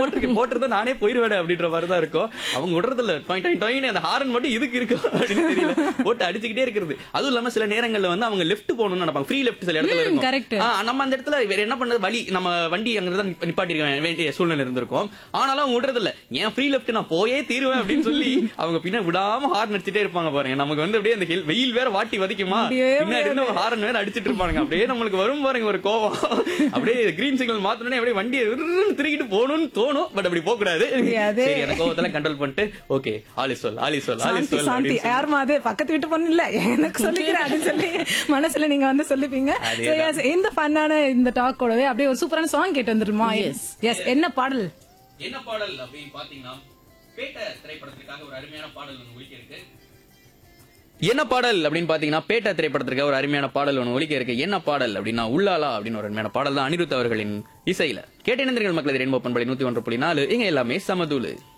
போட்டிருக்கேன் போட்டிருந்தா நானே போயிருவேன் அப்படின்ற மாதிரி தான் இருக்கும் அவங்க விடுறது இல்ல டொய் டொய் டொய்னு அந்த ஹாரன் மட்டும் இதுக்கு இருக்கு அப்படின்னு தெரியல போட்டு அடிச்சுக்கிட்டே இருக்கிறது அதுவும் இல்லாம சில நேரங்கள்ல வந்து அவங்க லெஃப்ட் போகணும்னு நினைப்பாங்க ஃப்ரீ லெஃப்ட் சில இடத்துல இருக்கும் correct. ஆ, நம்ம அந்த இடத்துல வேற என்ன பண்றது வழி நம்ம வண்டி அங்க தான் நிப்பாட்டி இருக்க வேண்டிய சூழ்நிலை இருந்திருக்கும் ஆனாலும் அவங்க விடுறது இல்ல ஏன் ஃப்ரீ லெஃப்ட் நான் போயே தீருவேன் அப்படின்னு சொல்லி அவங்க பின்ன விடாம ஹார்ன் அடிச்சுட்டே இருப்பாங்க பாருங்க நமக்கு வந்து அப்படியே அந்த ஹில்- வெயில் வேற வாட்டி வதிக்குமா அப்படியே பின்னாடி இருந்து ஹாரன் வேற அடிச்சிட்டு இருப்பாங்க அப்படியே நம்மளுக்கு வரும் பாருங்க ஒரு கோவம் அப்படியே கிரீன் சிக்னல் மாத்தனே அப்படியே வண்டியை விருன்னு திருக்கிட்டு போகணும்னு தோணும் பட் அப்படி போக கூடாது முடியாது. சரி அந்த கோவத்தெல்லாம் கண்ட்ரோல் பண்ணிட்டு ஓகே ஆலி சொல் ஆலி சொல் ஆலி சாந்தி சொல் சாந்தி அப்படின்னு சொல்லி. யாருமா அது பக்கத்து வீட்டு பொண்ணு இல்ல எனக்கு சொல்லிக்கிறேன் அப்படின்னு சொல்லி மனசுல நீங்க வந்து சொல்லிப்பீங்க அதேதான். So, yes, இந்த ஃபன்னான இந்த டாக் கூடவே அப்படியே ஒரு சூப்பரான சாங் கேட்டு வந்துருமா எஸ் என்ன பாடல் என்ன பாடல் அப்படின்னு பாத்தீங்கன்னா பேட்ட திரைப்படத்திற்காக ஒரு அருமையான பாடல் ஒன்று ஒலிக்க இருக்கு என்ன பாடல் அப்படின்னு பாத்தீங்கன்னா பேட்ட திரைப்படத்திற்காக ஒரு அருமையான பாடல் ஒன்று ஒலிக்க இருக்கு என்ன பாடல் அப்படின்னா உள்ளாலா அப்படின்னு ஒரு அருமையான பாடல் தான் அனிருத் அவர்களின் இசையில கேட்டிருந்தீர்கள் மக்கள் ரெயின்போ பண்பலை நூத்தி ஒன்று புள்ளி நாலு இங்க எல்லாமே சமதூளு